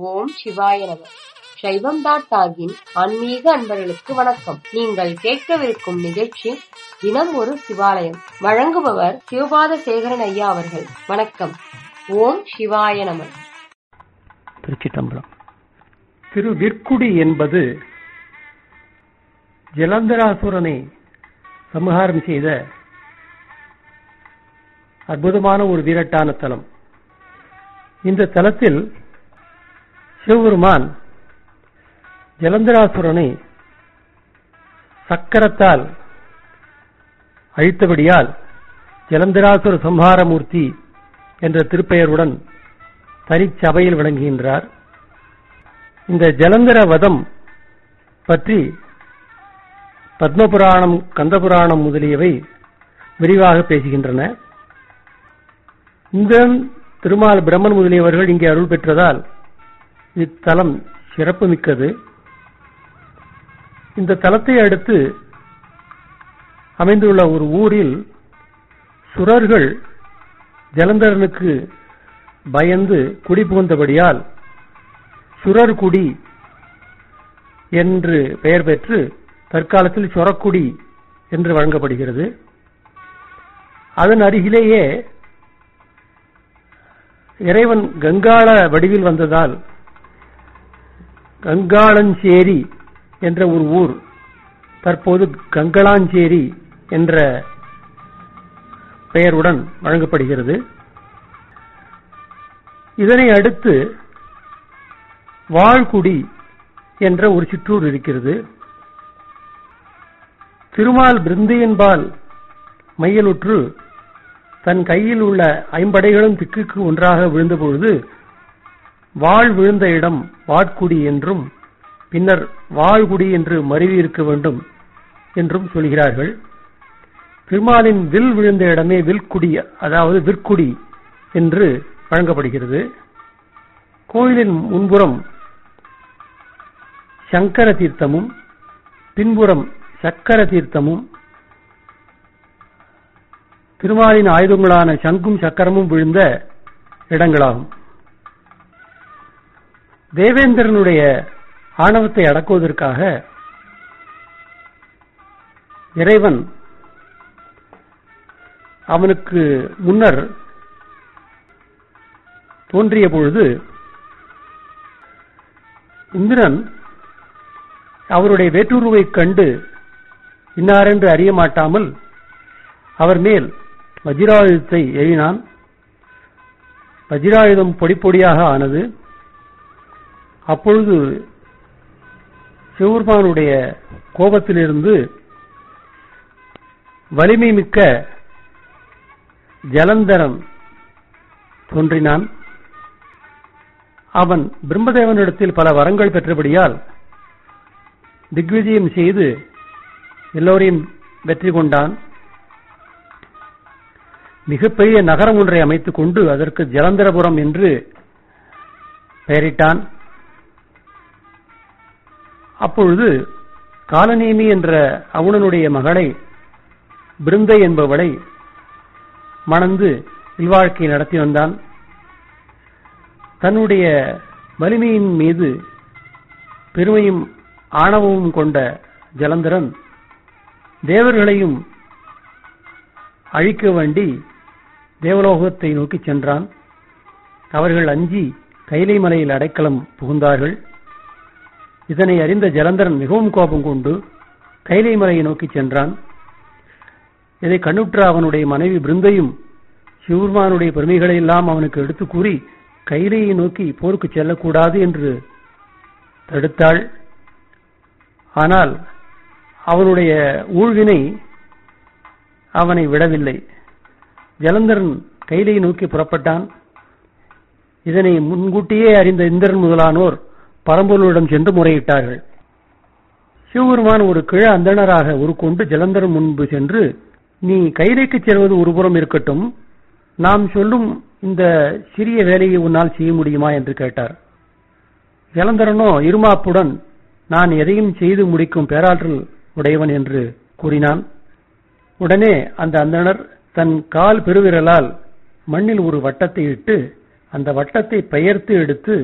ஓம் சிவாய நம சைவம் டாட் டாகின் ஆன்மீக அன்பர்களுக்கு வணக்கம் நீங்கள் கேட்கவிருக்கும் நிகழ்ச்சி தினம் ஒரு சிவாலயம் வழங்குபவர் சிவபாத சேகரன் ஐயா அவர்கள் வணக்கம் ஓம் சிவாய நம திருச்சிட்டம்பலம் திரு விற்குடி என்பது ஜலந்தராசுரனை சம்ஹாரம் செய்த அற்புதமான ஒரு வீரட்டான தலம் இந்த தலத்தில் சிவபெருமான் ஜலந்தராசுரனை சக்கரத்தால் அழித்தபடியால் ஜலந்தராசுர சம்ஹாரமூர்த்தி என்ற திருப்பெயருடன் தனிச்சபையில் விளங்குகின்றார் இந்த ஜலந்தர வதம் பற்றி பத்மபுராணம் கந்தபுராணம் முதலியவை விரிவாக பேசுகின்றன இந்திரன் திருமால் பிரம்மன் முதலியவர்கள் இங்கே அருள் பெற்றதால் இத்தலம் சிறப்பு மிக்கது இந்த தலத்தை அடுத்து அமைந்துள்ள ஒரு ஊரில் சுரர்கள் ஜலந்தரனுக்கு பயந்து குடி புகுந்தபடியால் சுரர்குடி என்று பெயர் பெற்று தற்காலத்தில் சொரக்குடி என்று வழங்கப்படுகிறது அதன் அருகிலேயே இறைவன் கங்காள வடிவில் வந்ததால் கங்காளஞ்சேரி என்ற ஒரு ஊர் தற்போது கங்களாஞ்சேரி என்ற பெயருடன் வழங்கப்படுகிறது இதனை அடுத்து வாழ்குடி என்ற ஒரு சிற்றூர் இருக்கிறது திருமால் பிருந்தையன்பால் மையலுற்று தன் கையில் உள்ள ஐம்படைகளும் திக்குக்கு ஒன்றாக விழுந்தபொழுது வாழ் விழுந்த இடம் வாட்குடி என்றும் பின்னர் வாழ்குடி என்று மருவி இருக்க வேண்டும் என்றும் சொல்கிறார்கள் திருமாலின் வில் விழுந்த இடமே வில்குடி அதாவது விற்குடி என்று வழங்கப்படுகிறது கோயிலின் முன்புறம் சங்கர தீர்த்தமும் பின்புறம் சக்கர தீர்த்தமும் திருமாலின் ஆயுதங்களான சங்கும் சக்கரமும் விழுந்த இடங்களாகும் தேவேந்திரனுடைய ஆணவத்தை அடக்குவதற்காக இறைவன் அவனுக்கு முன்னர் தோன்றிய பொழுது இந்திரன் அவருடைய வேற்றுருவைக் கண்டு இன்னாரென்று அறிய மாட்டாமல் அவர் மேல் வஜ்ராயுதத்தை எழினான் வஜ்ராயுதம் பொடி பொடியாக ஆனது அப்பொழுது சிவபெருமானுடைய கோபத்திலிருந்து வலிமை மிக்க ஜலந்தரன் தோன்றினான் அவன் பிரம்மதேவனிடத்தில் பல வரங்கள் பெற்றபடியால் திக்விஜயம் செய்து எல்லோரையும் வெற்றி கொண்டான் மிகப்பெரிய நகரம் ஒன்றை அமைத்துக் கொண்டு அதற்கு ஜலந்தரபுரம் என்று பெயரிட்டான் அப்பொழுது காலநேமி என்ற அவுணனுடைய மகளை பிருந்தை என்பவளை மணந்து இல்வாழ்க்கை நடத்தி வந்தான் தன்னுடைய வலிமையின் மீது பெருமையும் ஆணவமும் கொண்ட ஜலந்தரன் தேவர்களையும் அழிக்க வேண்டி தேவலோகத்தை நோக்கி சென்றான் அவர்கள் அஞ்சி கைலை மலையில் அடைக்கலம் புகுந்தார்கள் இதனை அறிந்த ஜலந்தரன் மிகவும் கோபம் கொண்டு கைலை மலையை நோக்கி சென்றான் இதை கண்ணுற்ற அவனுடைய மனைவி பிருந்தையும் சிவருமானுடைய பெருமைகளை எல்லாம் அவனுக்கு எடுத்து கூறி கைலையை நோக்கி போருக்கு செல்லக்கூடாது என்று தடுத்தாள் ஆனால் அவனுடைய ஊழ்வினை அவனை விடவில்லை ஜலந்தரன் கைலை நோக்கி புறப்பட்டான் இதனை முன்கூட்டியே அறிந்த இந்திரன் முதலானோர் பரம்பொருளிடம் சென்று முறையிட்டார்கள் சிவபெருமான் ஒரு கிழ அந்தணராக உருக்கொண்டு ஜலந்தரன் முன்பு சென்று நீ கைலைக்கு செல்வது ஒருபுறம் இருக்கட்டும் நாம் சொல்லும் இந்த சிறிய வேலையை உன்னால் செய்ய முடியுமா என்று கேட்டார் ஜலந்தரனோ இருமாப்புடன் நான் எதையும் செய்து முடிக்கும் பேராற்றல் உடையவன் என்று கூறினான் உடனே அந்த அந்தணர் தன் கால் பெருவிரலால் மண்ணில் ஒரு வட்டத்தை இட்டு அந்த வட்டத்தை பெயர்த்து எடுத்து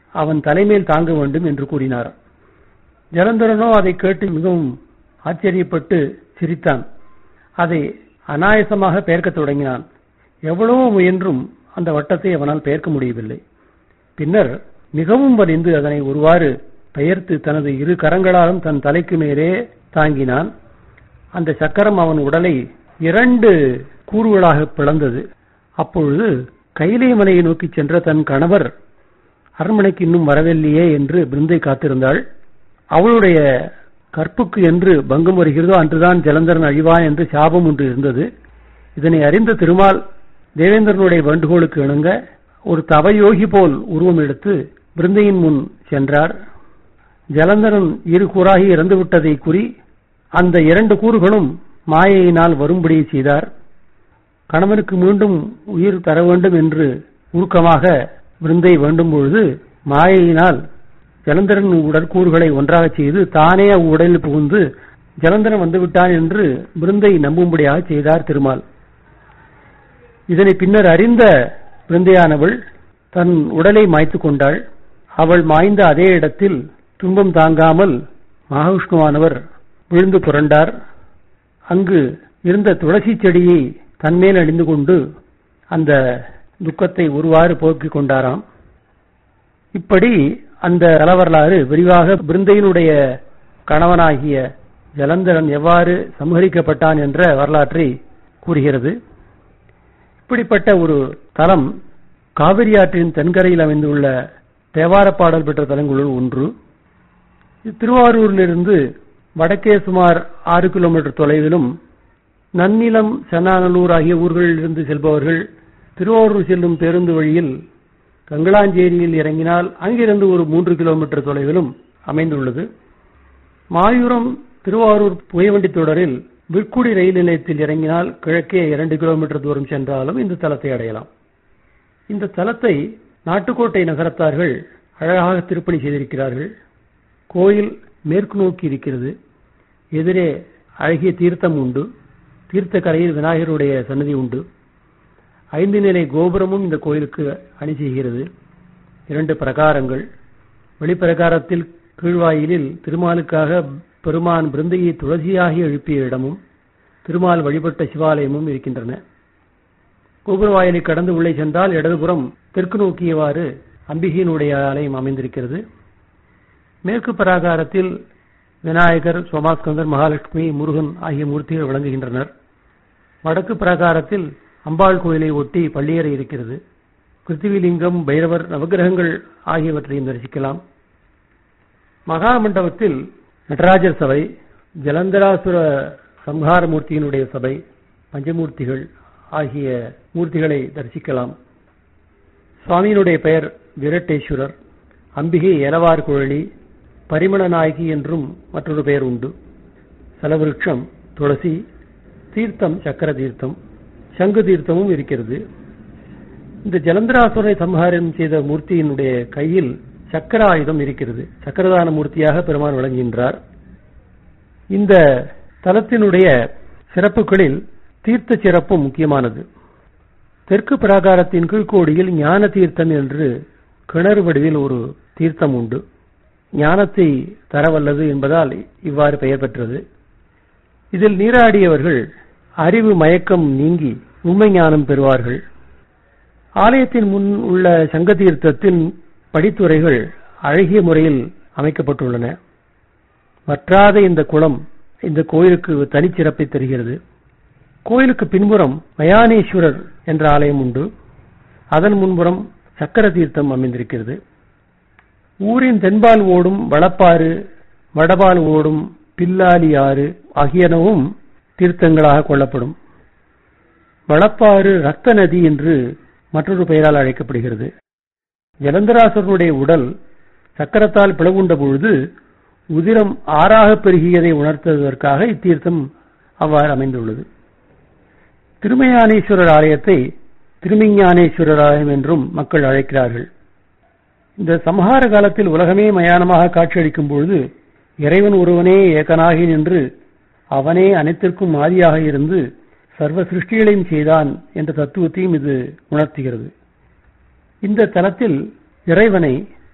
அவன் தலைமேல் தாங்க வேண்டும் என்று கூறினார் ஜலந்தரனோ அதை கேட்டு மிகவும் ஆச்சரியப்பட்டு சிரித்தான் அதை அனாயசமாக பெயர்க்கத் தொடங்கினான் எவ்வளவோ முயன்றும் அந்த வட்டத்தை அவனால் பெயர்க்க முடியவில்லை பின்னர் மிகவும் வலிந்து அதனை ஒருவாறு பெயர்த்து தனது இரு கரங்களாலும் தன் தலைக்கு மேலே தாங்கினான் அந்த சக்கரம் அவன் உடலை இரண்டு கூறுகளாக பிளந்தது அப்பொழுது கைலை மலையை நோக்கி சென்ற தன் கணவர் அரண்மனைக்கு இன்னும் வரவில்லையே என்று பிருந்தை காத்திருந்தாள் அவளுடைய கற்புக்கு என்று பங்கம் வருகிறதோ அன்றுதான் ஜலந்தரன் அழிவான் என்று சாபம் ஒன்று இருந்தது இதனை அறிந்த திருமால் தேவேந்திரனுடைய வேண்டுகோளுக்கு இணங்க ஒரு தவயோகி போல் உருவம் எடுத்து பிருந்தையின் முன் சென்றார் ஜலந்தரன் இரு கூறாகி இறந்துவிட்டதை கூறி அந்த இரண்டு கூறுகளும் மாயையினால் வரும்படி செய்தார் கணவனுக்கு மீண்டும் உயிர் தர வேண்டும் என்று உருக்கமாக விருந்தை வேண்டும் பொழுது மாயையினால் ஜலந்தரன் உடற்கூறுகளை ஒன்றாக செய்து தானே அவ்வுடலில் புகுந்து ஜலந்தரன் வந்துவிட்டான் என்று விருந்தை நம்பும்படியாக செய்தார் திருமால் இதனை பின்னர் அறிந்த விருந்தையானவள் தன் உடலை மாய்த்து கொண்டாள் அவள் மாய்ந்த அதே இடத்தில் துன்பம் தாங்காமல் மகாவிஷ்ணுவானவர் விழுந்து புரண்டார் அங்கு இருந்த துளசி செடியை தன்மேல் அணிந்து கொண்டு அந்த துக்கத்தை ஒருவாறு போக்கிக் கொண்டாராம் இப்படி அந்த தலவரலாறு விரிவாக பிருந்தையினுடைய கணவனாகிய ஜலந்தரன் எவ்வாறு சம்ஹரிக்கப்பட்டான் என்ற வரலாற்றை கூறுகிறது இப்படிப்பட்ட ஒரு தலம் காவிரி ஆற்றின் தென்கரையில் அமைந்துள்ள தேவார பாடல் பெற்ற தலங்களுள் ஒன்று திருவாரூரிலிருந்து வடக்கே சுமார் ஆறு கிலோமீட்டர் தொலைவிலும் நன்னிலம் சென்னாநல்லூர் ஆகிய ஊர்களிலிருந்து செல்பவர்கள் திருவாரூர் செல்லும் பேருந்து வழியில் கங்களாஞ்சேரியில் இறங்கினால் அங்கிருந்து ஒரு மூன்று கிலோமீட்டர் தொலைவிலும் அமைந்துள்ளது மாயூரம் திருவாரூர் புகைவண்டி தொடரில் விற்குடி ரயில் நிலையத்தில் இறங்கினால் கிழக்கே இரண்டு கிலோமீட்டர் தூரம் சென்றாலும் இந்த தலத்தை அடையலாம் இந்த தலத்தை நாட்டுக்கோட்டை நகரத்தார்கள் அழகாக திருப்பணி செய்திருக்கிறார்கள் கோயில் மேற்கு நோக்கி இருக்கிறது எதிரே அழகிய தீர்த்தம் உண்டு தீர்த்த கரையில் விநாயகருடைய சன்னதி உண்டு ஐந்து நிலை கோபுரமும் இந்த கோயிலுக்கு அணி செய்கிறது இரண்டு பிரகாரங்கள் வெளிப்பிரகாரத்தில் கீழ்வாயிலில் திருமாலுக்காக பெருமான் பிருந்தையை துளசியாகி எழுப்பிய இடமும் திருமால் வழிபட்ட சிவாலயமும் இருக்கின்றன கோபுர வாயிலை கடந்து உள்ளே சென்றால் இடதுபுறம் தெற்கு நோக்கியவாறு அம்பிகையினுடைய ஆலயம் அமைந்திருக்கிறது மேற்கு பிராகாரத்தில் விநாயகர் சோமாஸ்கந்தர் மகாலட்சுமி முருகன் ஆகிய மூர்த்திகள் விளங்குகின்றனர் வடக்கு பிராகாரத்தில் அம்பாள் கோயிலை ஒட்டி பள்ளியறை இருக்கிறது கிருத்திவிலிங்கம் பைரவர் நவகிரகங்கள் ஆகியவற்றையும் தரிசிக்கலாம் மகா மண்டபத்தில் நடராஜர் சபை ஜலந்தராசுர சம்ஹார மூர்த்தியினுடைய சபை பஞ்சமூர்த்திகள் ஆகிய மூர்த்திகளை தரிசிக்கலாம் சுவாமியினுடைய பெயர் விரட்டேஸ்வரர் அம்பிகை ஏலவார் குழலி பரிமள நாயகி என்றும் மற்றொரு பெயர் உண்டு சலவிருட்சம் துளசி தீர்த்தம் சக்கர தீர்த்தம் சங்கு தீர்த்தமும் இருக்கிறது இந்த ஜலந்தராசுரை சம்ஹாரம் செய்த மூர்த்தியினுடைய கையில் சக்கர ஆயுதம் இருக்கிறது சக்கரதான மூர்த்தியாக பெருமான் விளங்குகின்றார் இந்த தலத்தினுடைய சிறப்புகளில் தீர்த்த சிறப்பும் முக்கியமானது தெற்கு பிராகாரத்தின் கீழ்கோடியில் ஞான தீர்த்தம் என்று கிணறு வடிவில் ஒரு தீர்த்தம் உண்டு ஞானத்தை தரவல்லது என்பதால் இவ்வாறு பெயர் பெற்றது இதில் நீராடியவர்கள் அறிவு மயக்கம் நீங்கி உண்மை ஞானம் பெறுவார்கள் ஆலயத்தின் முன் உள்ள சங்க தீர்த்தத்தின் படித்துறைகள் அழகிய முறையில் அமைக்கப்பட்டுள்ளன வற்றாத இந்த குளம் இந்த கோயிலுக்கு தனிச்சிறப்பை தருகிறது கோயிலுக்கு பின்புறம் மயானேஸ்வரர் என்ற ஆலயம் உண்டு அதன் முன்புறம் சக்கர தீர்த்தம் அமைந்திருக்கிறது ஊரின் தென்பால் ஓடும் வளப்பாறு வடபால் ஓடும் பில்லாலி ஆறு ஆகியனவும் தீர்த்தங்களாக கொள்ளப்படும் வளப்பாறு ரத்த நதி என்று மற்றொரு பெயரால் அழைக்கப்படுகிறது ஜலந்தராசருடைய உடல் சக்கரத்தால் பிளவுண்ட பொழுது உதிரம் ஆறாக பெருகியதை உணர்த்துவதற்காக இத்தீர்த்தம் அவ்வாறு அமைந்துள்ளது திருமயானேஸ்வரர் ஆலயத்தை திருமிஞானேஸ்வரர் ஆலயம் என்றும் மக்கள் அழைக்கிறார்கள் இந்த சமஹார காலத்தில் உலகமே மயானமாக காட்சியளிக்கும் பொழுது இறைவன் ஒருவனே ஏகனாகி நின்று அவனே அனைத்திற்கும் ஆதியாக இருந்து சர்வ சிருஷ்டிகளையும் செய்தான் என்ற தத்துவத்தையும் இது உணர்த்துகிறது இந்த தலத்தில் இறைவனை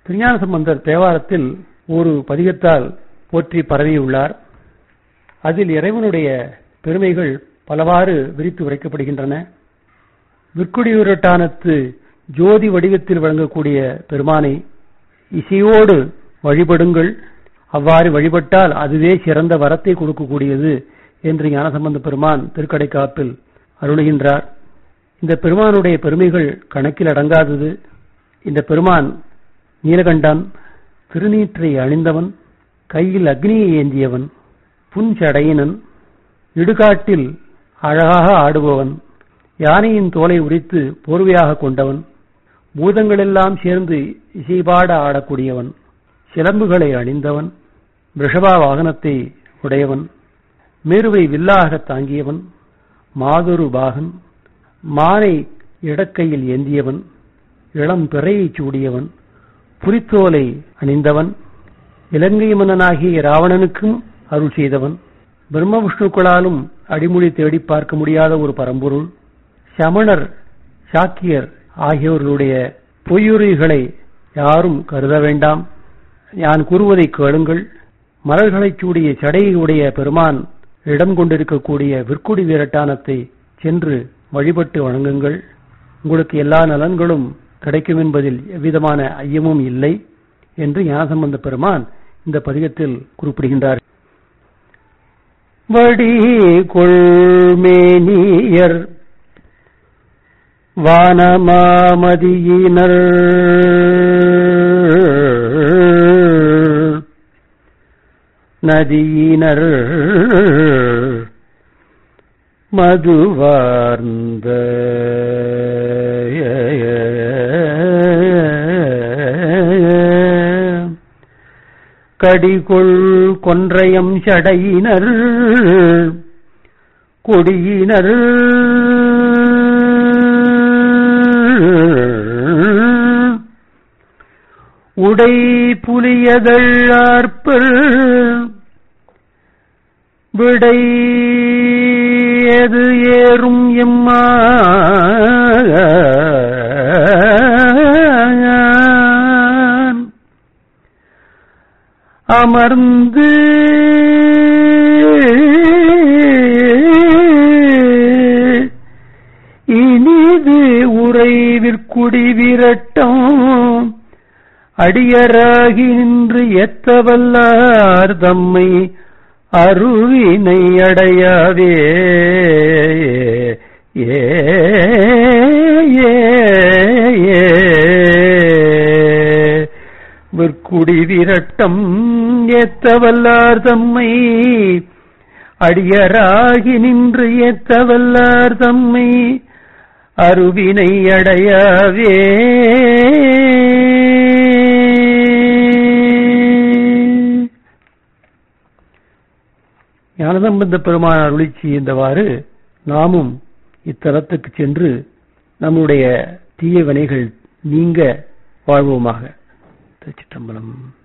திருஞான சம்பந்தர் தேவாரத்தில் ஒரு பதிகத்தால் போற்றி பரவியுள்ளார் அதில் இறைவனுடைய பெருமைகள் பலவாறு விரித்து உரைக்கப்படுகின்றன விற்குடியூரட்டானத்து ஜோதி வடிவத்தில் வழங்கக்கூடிய பெருமானை இசையோடு வழிபடுங்கள் அவ்வாறு வழிபட்டால் அதுவே சிறந்த வரத்தை கொடுக்கக்கூடியது என்று ஞானசம்பந்த பெருமான் திருக்கடைக்காப்பில் அருளுகின்றார் இந்த பெருமானுடைய பெருமைகள் கணக்கில் அடங்காதது இந்த பெருமான் நீலகண்டன் திருநீற்றை அணிந்தவன் கையில் அக்னியை ஏந்தியவன் புன்சடையினன் இடுகாட்டில் அழகாக ஆடுபவன் யானையின் தோலை உரித்து போர்வையாக கொண்டவன் பூதங்களெல்லாம் சேர்ந்து இசைபாட ஆடக்கூடியவன் சிலம்புகளை அணிந்தவன் ரிஷபா வாகனத்தை உடையவன் மேருவை வில்லாக தாங்கியவன் மாதொரு பாகன் மானை இடக்கையில் ஏந்தியவன் இளம் பிறையைச் சூடியவன் புலித்தோலை அணிந்தவன் இலங்கை மன்னனாகிய ராவணனுக்கும் அருள் செய்தவன் பிரம்ம விஷ்ணுக்களாலும் அடிமொழி தேடி பார்க்க முடியாத ஒரு பரம்பொருள் சமணர் சாக்கியர் ஆகியோர்களுடைய பொய்யுரைகளை யாரும் கருத வேண்டாம் நான் கூறுவதை கேளுங்கள் மலர்களைச் சூடிய சடையுடைய பெருமான் இடம் கொண்டிருக்கக்கூடிய விற்குடி வீரட்டானத்தை சென்று வழிபட்டு வணங்குங்கள் உங்களுக்கு எல்லா நலன்களும் கிடைக்கும் என்பதில் எவ்விதமான ஐயமும் இல்லை என்று ஞானசம்பந்த பெருமான் இந்த பதிகத்தில் குறிப்பிடுகின்றார் வடி கொள்மேனியர் வானமாமதியினர் நதியினர் மதுவார்ந்த கடிகொள் கொன்றையம் சடையினர் கொடியினர் உடை புலியதள் ஆர்ப்பர் விடை எது ஏறும் எம்மான் அமர்ந்து இனிது உறைவிற்குடி விரட்டம் அடியராகி நின்று எத்தவல்லார் தம்மை அருவினை அடையாவே ஏ விற்குடி விரட்டம் ஏத்தவல்லார் தம்மை அடியராகி நின்று ஏத்தவல்லார் தம்மை அருவினை அடையாவே ஞானசம்பந்த பெருமான அருளி செய்தவாறு நாமும் இத்தலத்துக்கு சென்று நம்முடைய தீய வினைகள் நீங்க வாழ்வோமாக திருச்சிற்றம்பலம்